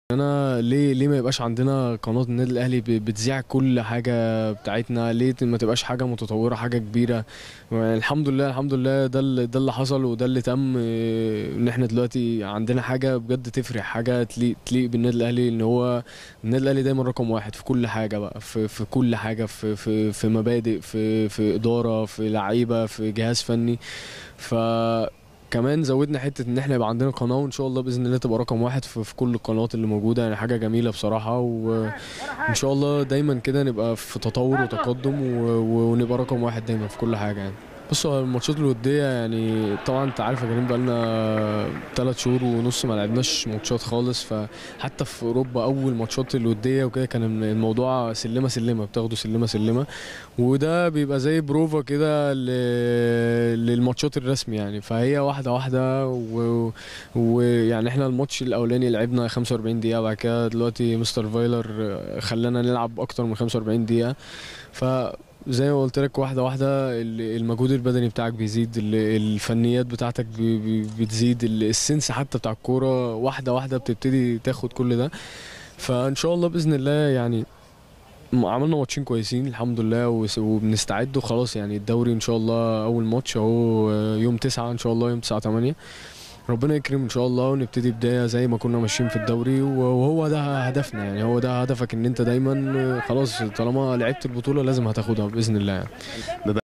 انا ليه ليه ما يبقاش عندنا قناه النادي الاهلي ب- بتذيع كل حاجه بتاعتنا ليه ما تبقاش حاجه متطوره حاجه كبيره يعني الحمد لله الحمد لله ده اللي ده اللي حصل وده اللي تم إيه، ان احنا دلوقتي عندنا حاجه بجد تفرح حاجه تليق تليق بالنادي الاهلي ان هو النادي الاهلي دايما رقم واحد في كل حاجه بقى في في كل حاجه في في في مبادئ في في اداره في لعيبه في جهاز فني ف كمان زودنا حته ان احنا يبقى عندنا قناه وان شاء الله باذن الله تبقى رقم واحد في, في كل القنوات اللي موجوده يعني حاجه جميله بصراحه وان شاء الله دايما كده نبقى في تطور وتقدم و- و- ونبقى رقم واحد دايما في كل حاجه يعني بص هو الماتشات الوديه يعني طبعا انت عارف يا كريم بقالنا ثلاث شهور ونص ما لعبناش ماتشات خالص فحتى في اوروبا اول ماتشات الوديه وكده كان الموضوع سلمه سلمه بتاخده سلمه سلمه وده بيبقى زي بروفا كده ل- للماتشات الرسمي يعني فهي واحده واحده و- ويعني احنا الماتش الاولاني لعبنا 45 دقيقه بعد كده دلوقتي مستر فايلر خلانا نلعب اكتر من 45 دقيقه فزي ما قلت لك واحده واحده ال- المجهود البدني بتاعك بيزيد ال- الفنيات بتاعتك بي- بي- بتزيد ال- السنس حتى بتاع الكوره واحده واحده بتبتدي تاخد كل ده فان شاء الله باذن الله يعني م- عملنا ماتشين كويسين الحمد لله وس- وبنستعد وخلاص يعني الدوري ان شاء الله اول ماتش اهو يوم تسعة ان شاء الله يوم تسعة تمانية ربنا يكرم ان شاء الله ونبتدي بدايه زي ما كنا ماشيين في الدوري وهو ده هدفنا يعني هو ده هدفك ان انت دايما خلاص طالما لعبت البطوله لازم هتاخدها باذن الله يعني